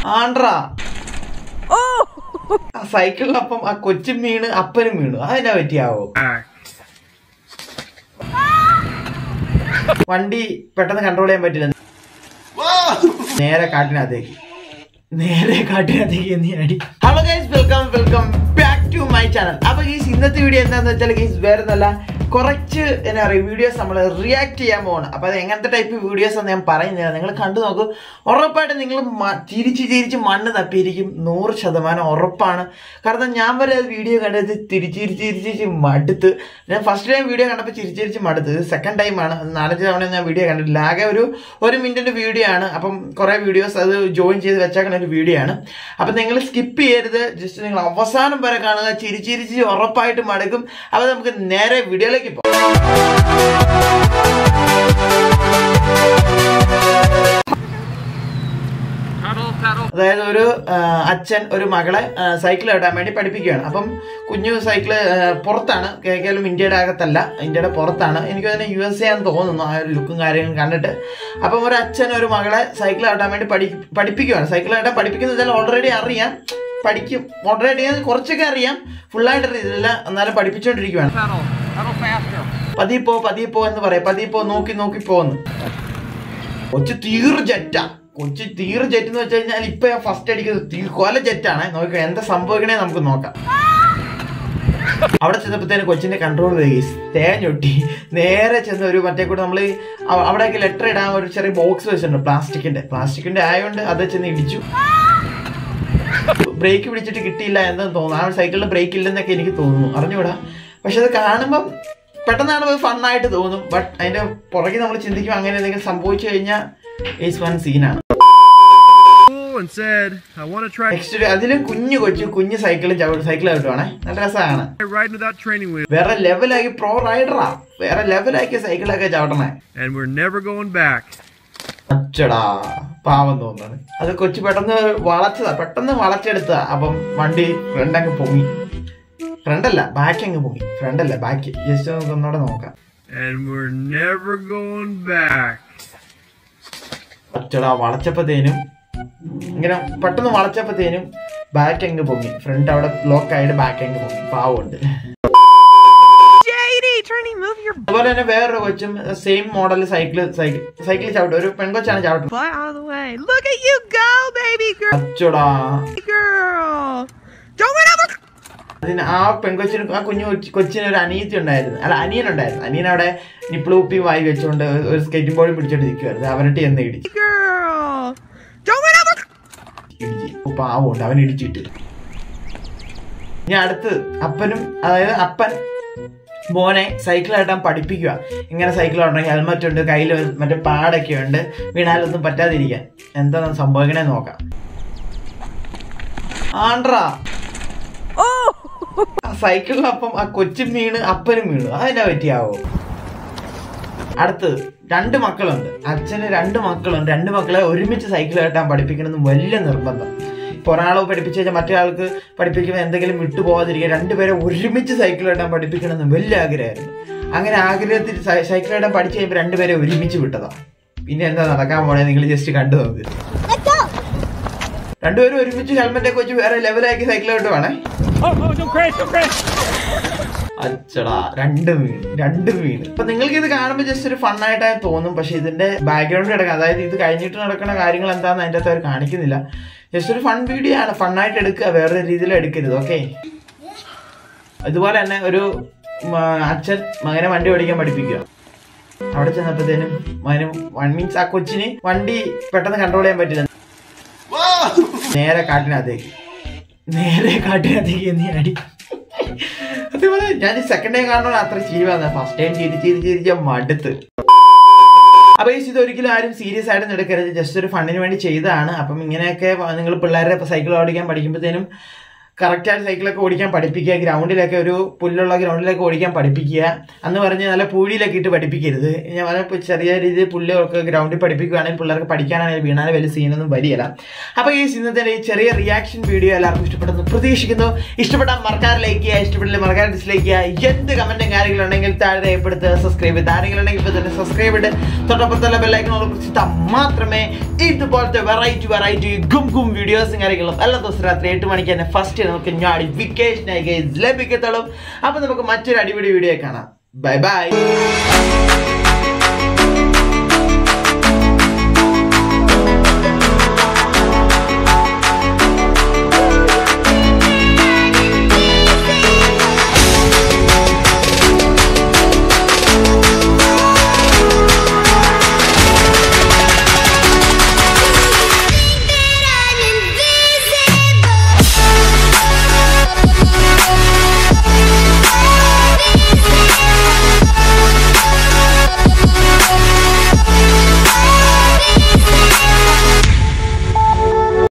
ആണ്ട്രാ ആ സൈക്കിളിനൊപ്പം ആ കൊച്ചും വീണ് അപ്പനും വീണു അതെന്നാ പറ്റിയാവോ വണ്ടി പെട്ടെന്ന് കൺട്രോൾ ചെയ്യാൻ പറ്റില്ല നേരെ കാട്ടിനകത്തേക്ക് നേരെ കാട്ടിനകത്തേക്ക് എന്നീ അടി hello guys welcome welcome back to my channel അപ്പൊ ഗൈസ് ഇന്നത്തെ വീഡിയോ എന്താന്ന് വെച്ചാൽ ഗൈസ് വേറെ നല്ല കുറച്ച് എന്നാ പറയുക വീഡിയോസ് നമ്മൾ റിയാക്ട് ചെയ്യാൻ പോകണം അപ്പൊ അത് എങ്ങനത്തെ ടൈപ്പ് വീഡിയോസ് എന്ന് ഞാൻ പറയുന്നില്ല നിങ്ങൾ കണ്ടു നോക്കൂ ഉറപ്പായിട്ട് നിങ്ങൾ ചിരിച്ച് ചിരിച്ച് മണ്ണ് തപ്പിയിരിക്കും നൂറ് ശതമാനം ഉറപ്പാണ് കാരണം ഞാൻ വരെ വീഡിയോ കണ്ടത് തിരിച്ച് ചിരിച്ച് ചിരിച്ച് ചിരിച്ച് മടുത്ത് ഞാൻ ഫസ്റ്റ് ടൈം വീഡിയോ കണ്ടപ്പോൾ ചിരിച്ച് ചിരിച്ച് മടുത്ത് ഇത് സെക്കൻഡ് ടൈമാണ് നാലഞ്ച് തവണ ഞാൻ വീഡിയോ കണ്ടിട്ടില്ല ആകെ ഒരു ഒരു മിനിറ്റിന്റെ വീഡിയോ ആണ് അപ്പം കുറേ വീഡിയോസ് അത് ജോയിൻ ചെയ്ത് വെച്ചേക്കുന്ന ഒരു വീഡിയോ ആണ് അപ്പം നിങ്ങൾ സ്കിപ്പ് ചെയ്യരുത് ജസ്റ്റ് നിങ്ങൾ അവസാനം വരെ കാണുക ചിരിച്ച് ചിരിച്ച് ഉറപ്പായിട്ട് മടുക്കും അപ്പോൾ നമുക്ക് നേരെ വീഡിയോയിലേക്ക് പോകാം അതായത് ഒരു ആ, അച്ഛൻ ഒരു മകളെ ആ, സൈക്കിൾ ഇടാൻ വേണ്ടി പഠിപ്പിക്കുകയാണ് അപ്പം കുഞ്ഞു സൈക്കിള് ആ, പുറത്താണ് കേൾക്കാലും ഇന്ത്യയുടെ അകത്തല്ല ഇന്ത്യയുടെ പുറത്താണ് എനിക്ക് തന്നെ യു എസ് എ ആണെന്ന് തോന്നുന്നു ആ ഒരു ലുക്കും കാര്യങ്ങളും കണ്ടിട്ട് അപ്പം ഒരു അച്ഛൻ ഒരു മകളെ സൈക്കിൾ ഇടാൻ വേണ്ടി പഠി പഠിപ്പിക്കുകയാണ് സൈക്കിൾ ഇടാൻ പഠിപ്പിക്കുന്നത് ഓൾറെഡി അറിയാം പഠിക്കും ഓൾറെഡി കുറച്ചൊക്കെ അറിയാം ഫുള്ളായിട്ട് അറിയില്ല എന്നാലും പഠിപ്പിച്ചുകൊണ്ടിരിക്കുകയാണ് പതിയെ പോ പതിയെ പോ എന്ന് പറയാം പതിയെ പോ നോക്കി നോക്കി പോന്ന് കൊച്ചു തീർ ജെറ്റാ കൊച്ചു തീർ ജെറ്റ് എന്ന് വെച്ച് കഴിഞ്ഞാൽ ഇപ്പൊ ഫസ്റ്റ് അടിക്കുന്നത് തീ കൊല ജെറ്റാണ് നോക്കുക എന്താ സംഭവിക്കണേ നമുക്ക് നോക്കാം അവിടെ ചെന്നപ്പോഴത്തേന് കൊച്ചിന്റെ കൺട്രോൾ പോയി തേഞ്ഞൊട്ടി നേരെ ചെന്ന് ഒരു മറ്റേ കൂടെ നമ്മൾ അവിടെയൊക്കെ ലെറ്റർ ഇടാൻ ഒരു ചെറിയ ബോക്സ് വെച്ചിട്ടുണ്ട് പ്ലാസ്റ്റിക്കിന്റെ പ്ലാസ്റ്റിക്കിന്റെ ആയതുകൊണ്ട് അത് ചെന്ന് ഇടിച്ചു ബ്രേക്ക് പിടിച്ചിട്ട് കിട്ടിയില്ല എന്ന് തോന്നുന്നു ആ സൈക്കിളിൽ ബ്രേക്ക് ഇല്ലെന്നൊക്കെ എനിക്ക് തോന്നുന്നു അറിഞ്ഞൂടാ പക്ഷെ അത് കാണുമ്പം പെട്ടെന്നാണ് അത് ഫണ്ണായിട്ട് തോന്നും ബട്ട് അതിന്റെ പുറകെ നമ്മൾ ചിന്തിക്കും അങ്ങനെ എന്തെങ്കിലും സംഭവിച്ചു കഴിഞ്ഞാൽ ഈസ് വൺ സീനാണ് and said, I want to try next അതിലും കുഞ്ഞു കൊച്ചു കുഞ്ഞു സൈക്കിളും ചവിട്ട് സൈക്കിൾ ചവിട്ടുവാണേ നല്ല രസമാണ് riding without training wheels, വേറെ ലെവലാക്കി പ്രോ റൈഡറാ വേറെ ലെവലാക്കി സൈക്കിളൊക്കെ ചവിട്ടണേ and we're never going back. അച്ചടാ പാവം തോന്നുന്നു അത് കൊച്ചു പെട്ടെന്ന് വളച്ചതാ പെട്ടെന്ന് വളച്ചെടുത്തതാ അപ്പം വണ്ടി ഫ്രണ്ട് അങ്ങ് പൊങ്ങി ഫ്രണ്ട് അല്ല ബാക്ക് അങ്ങ് പൊങ്ങി ഫ്രണ്ട് അല്ല ബാക്ക് ജസ്റ്റ് നമുക്ക് ഒന്നുകൂടെ നോക്കാം And we're never going back. അച്ചടാ വളച്ചപ്പത്തേനും ഇങ്ങനെ പെട്ടെന്ന് വളച്ചപ്പത്തേനും ബാക്ക് അങ്ങ് പൊങ്ങി ഫ്രണ്ട് അവിടെ ബ്ലോക്ക് ആയിട്ട് ബാക്ക് അങ്ങ് പൊങ്ങി പാവമുണ്ട് JD, Trini, move your അതുപോലെ തന്നെ വേറൊരു കൊച്ചും same model cycle cycle cycle ചവിട്ടും ഒരു പെൺകൊച്ചാണ് ചവിട്ടുന്നത് butt out of the way. Look at you go, baby girl. അച്ചടാ Girl. Don't run over. അതിന് ആ പെൺകൊച്ചിന് ആ കുഞ്ഞു കൊച്ചി- കൊച്ചിന് ഒരു അനിയത്തി ഉണ്ടായിരുന്നു അല്ല അനിയൻ ഉണ്ടായിരുന്നു അനിയൻ അവിടെ നിപ്പിൾ ഉപ്പി വായി വെച്ചുകൊണ്ട് ഒരു സ്കേറ്റിംഗ് ബോർഡ് പിടിച്ചോണ്ട് നിൽക്കുവായിരുന്നു അവരുടെ എന്ന് ഇടിച്ചു Girl. Don't run over. ഇടിച്ച് പാവമുണ്ട് അവൻ ഇടിച്ചിട്ട് ഇനി അടുത്ത് അപ്പനും അതായത് അപ്പൻ മോനെ സൈക്കിൾ ആട്ടാൻ പഠിപ്പിക്കുക ഇങ്ങനെ സൈക്കിൾ ഓടണം ഹെൽമെറ്റ് ഉണ്ട് കയ്യിൽ മറ്റേ പാടൊക്കെ ഉണ്ട് വീണാലൊന്നും പറ്റാതിരിക്കാൻ എന്താ സംഭവിക്കണേ നോക്കാം ആണ്ട്രാ ആ സൈക്കിളിനൊപ്പം ആ കൊച്ചും വീണ് അപ്പനും വീണു അതെന്നാ പറ്റിയാവോ അടുത്തത് രണ്ട് മക്കളുണ്ട് അച്ഛന് രണ്ട് മക്കളുണ്ട് രണ്ട് മക്കളെ ഒരുമിച്ച് സൈക്കിൾ കെട്ടാൻ പഠിപ്പിക്കണമെന്ന് വലിയ നിർബന്ധം ഇപ്പൊ ഒരാളെ പഠിപ്പിച്ചു കഴിഞ്ഞാൽ മറ്റേ ആൾക്ക് പഠിപ്പിക്കുമ്പോൾ എന്തെങ്കിലും വിട്ടുപോകാതിരിക്കുക രണ്ടുപേരെ ഒരുമിച്ച് സൈക്കിൾ കെട്ടാൻ പഠിപ്പിക്കണമെന്ന് വലിയ ആഗ്രഹമായിരുന്നു അങ്ങനെ ആഗ്രഹത്തിൽ സൈ- സൈക്കിൾ കെട്ടാൻ പഠിച്ചു കഴിയുമ്പോൾ രണ്ടുപേരെ ഒരുമിച്ച് വിട്ടതാ പിന്നെ എന്താ നടക്കാൻ പോണേ നിങ്ങൾ ജസ്റ്റ് കണ്ടു നോക്ക് രണ്ടുപേരും ഒരുമിച്ച് ഹെൽമെറ്റ് ഒക്കെ വെച്ച് വേറെ ലെവലാക്കി സൈക്കിൾ കെട്ടുവാണേ അച്ചടാ രണ്ട് വീണ് രണ്ട് വീണ് അപ്പൊ നിങ്ങൾക്ക് ഇത് കാണുമ്പോൾ ജസ്റ്റ് ഒരു ഫണ്ണായിട്ടായി തോന്നും പക്ഷെ ഇതിന്റെ ബാക്ക്ഗ്രൗണ്ട് കിടക്കുക അതായത് ഇത് കഴിഞ്ഞിട്ട് നടക്കുന്ന കാര്യങ്ങൾ എന്താണെന്ന് അതിന്റെ അകത്ത് അവർ കാണിക്കുന്നില്ല ജസ്റ്റ് ഒരു ഫൺ വീഡിയോ ആണ് ഫണ്ണായിട്ട് എടുക്കുക വേറെ രീതിയിൽ എടുക്കരുത് ഓക്കെ അതുപോലെ തന്നെ ഒരു ഉം, അച്ഛൻ മകനെ വണ്ടി ഓടിക്കാൻ പഠിപ്പിക്കുക അവിടെ ചെന്നപ്പോഴത്തേനും മകനും വൺ മീൻസ് ആ കൊച്ചിന് വണ്ടി പെട്ടെന്ന് കൺട്രോൾ ചെയ്യാൻ പറ്റില്ല നേരെ കാട്ടിനകത്തേക്ക് നേരെ കാട്ടിനകത്തേക്ക് എന്നീ അടി അതേപോലെ ഞാൻ സെക്കൻഡ് ടൈം കാണുമ്പോൾ അത്ര ചിരി വന്ന ഫസ്റ്റ് ടൈം ചിരി ചിരി ചിരിച്ച മടുത്ത് അപ്പൊ ഈ ഇത് ഒരിക്കലും ആരും സീരിയസ് ആയിട്ട് എടുക്കരുത് ജസ്റ്റ് ഒരു ഫണ്ടിന് വേണ്ടി ചെയ്തതാണ് അപ്പം ഇങ്ങനെയൊക്കെ നിങ്ങൾ പിള്ളേരെ സൈക്കിൾ ഓടിക്കാൻ പഠിക്കുമ്പോഴത്തേനും കറക്റ്റായിട്ട് സൈക്കിളൊക്കെ ഓടിക്കാൻ പഠിപ്പിക്കുക ഗ്രൗണ്ടിലൊക്കെ ഒരു പുല്ലുള്ള ഗ്രൗണ്ടിലൊക്കെ ഓടിക്കാൻ പഠിപ്പിക്കുക അന്ന് പറഞ്ഞ് നല്ല പൂഴിയിലൊക്കെ ഇട്ട് പഠിപ്പിക്കരുത് ഞാൻ പറഞ്ഞപ്പോൾ ചെറിയ രീതിയിൽ പുല്ലൊക്കെ ഗ്രൗണ്ടിൽ പഠിപ്പിക്കുകയാണെങ്കിൽ പിള്ളേർക്ക് പഠിക്കാനാണെങ്കിൽ വീണാൽ വലിയ സീനൊന്നും വരികയില്ല അപ്പോൾ ഈ ഇന്നത്തെ ഈ ചെറിയ റിയാക്ഷൻ വീഡിയോ എല്ലാവർക്കും ഇഷ്ടപ്പെടുന്നു പ്രതീക്ഷിക്കുന്നു ഇഷ്ടപ്പെട്ടാൽ മറക്കാതെ ലൈക്ക് ചെയ്യുക ഇഷ്ടപ്പെട്ടില്ല മറക്കാതെ ഡിസ്ലൈക്ക് ചെയ്യുക എന്ത് കമൻറ്റും കാര്യങ്ങളും ഉണ്ടെങ്കിൽ താഴെ രേഖപ്പെടുത്ത് സബ്സ്ക്രൈബ് ചെയ്ത് ആരെങ്കിലും ഉണ്ടെങ്കിൽ ഇപ്പോൾ തന്നെ സബ്സ്ക്രൈബ് ഇട്ട് തൊട്ടപ്പുറത്തുള്ള ബെല്ലൈക്കണോട് കുറിച്ചിട്ടാൽ മാത്രമേ ഇതുപോലത്തെ വെറൈറ്റി വെറൈറ്റി ഗും ഗും വീഡിയോസും കാര്യങ്ങളും എല്ലാ ദിവസവും രാത്രി എട്ട് മണിക്ക് തന്നെ ഫസ്റ്റ് നമുക്ക് നോട്ടിഫിക്കേഷനായി ലഭിക്കത്തുള്ളൂ അപ്പോൾ നമുക്ക് മറ്റൊരു അടിപൊളി വീഡിയോ കാണാം ബൈ ബൈ